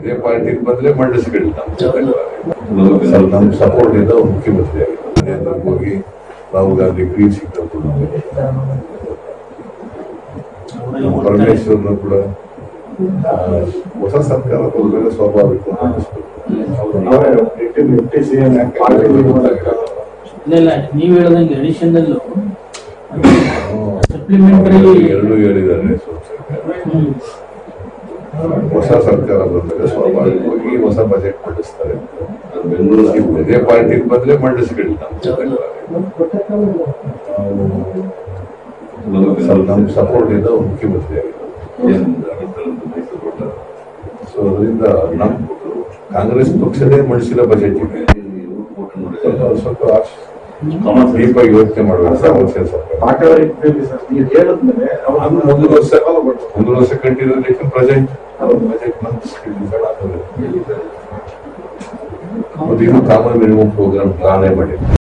ಇದೇ ಪಾರ್ಟಿ ಬಂದ್ರೆ ಮಂಡಿಸ್ಕೊಳ್ಳಿ ನಮ್ಮ ಸರ್ ನಮ್ಮ ಸಪೋರ್ಟ್ ಇಂದ ಅವ್ರು ಮುಖ್ಯಮಂತ್ರಿ ಆಗಿದ್ದಾರೆ ನರೇಂದ್ರ ಮೋದಿ ರಾಹುಲ್ ಗಾಂಧಿ ಗ್ರೀನ್ ಸಿಗ್ತಾರೆ ನಮ್ಮ ಪರಮೇಶ್ವರ್ನು ಕೂಡ ಆ, ಹೊಸ ಸರ್ಕಾರ ಬಂದಾಗ ಸ್ವಾಭಾವಿಕ ಮಂಡಿಸ್ಬೇಕು ಇಲ್ಲ ಇಲ್ಲ ನೀವ್ ಹೇಳ್ದಂಗೆ ಅಡಿಷನಲ್ ಸಪ್ಲಿಮೆಂಟರಿ ಎರಡು ಹೇಳಿದ್ದಾರೆ ಸ್ವಲ್ಪ ಸರ್ಕಾರ. ಹೊಸ ಸರ್ಕಾರ ಬಂದಾಗ ಸ್ವಾಭಾವಿಕವಾಗಿ ಹೊಸ ಬಜೆಟ್ ಮಂಡಿಸ್ತಾರೆ ಇವ್ರು ಇದೇ ಪಾರ್ಟಿ ಬಂದ್ರೆ ಮಂಡಿಸ್ಕೊಳ್ಳಿ ನಮ್ಮ ಸರ್ ನಮ್ಮ ಸಪೋರ್ಟ್ ಇಂದ ಅವ್ರು ಮುಖ್ಯಮಂತ್ರಿ ಆಗಿದ್ದಾರೆ ಸೊ ಅದರಿಂದ ನಮ್ಮ ಕಾಂಗ್ರೆಸ್ ಪಕ್ಷದೇ ಮಂಡಿಸಿದ ಬಜೆಟ್ ಇದೆ ಸ್ವಲ್ಪ- ಸ್ವಲ್ಪ ಡೀಪಾಗಿ ಯೋಚನೆ ಮಾಡಬೇಕು ಸಮಸ್ಯೆ ಸ್ವಲ್ಪ ಅದು ಮುಂದಿನ ವರ್ಷ ಮುಂದಿನ ವರ್ಷ ಕಂಟಿನ್ಯೂ ಪ್ರೆಸೆಂಟ್ ಬಜೆಟ್ ಮತ್ತು ಇದು ಕಾಮನ್ ಮಿನಿಮಮ್ ಪ್ರೋಗ್ರಾಮ್ ಪ್ಲಾನೇ ಮಾಡಿದೆ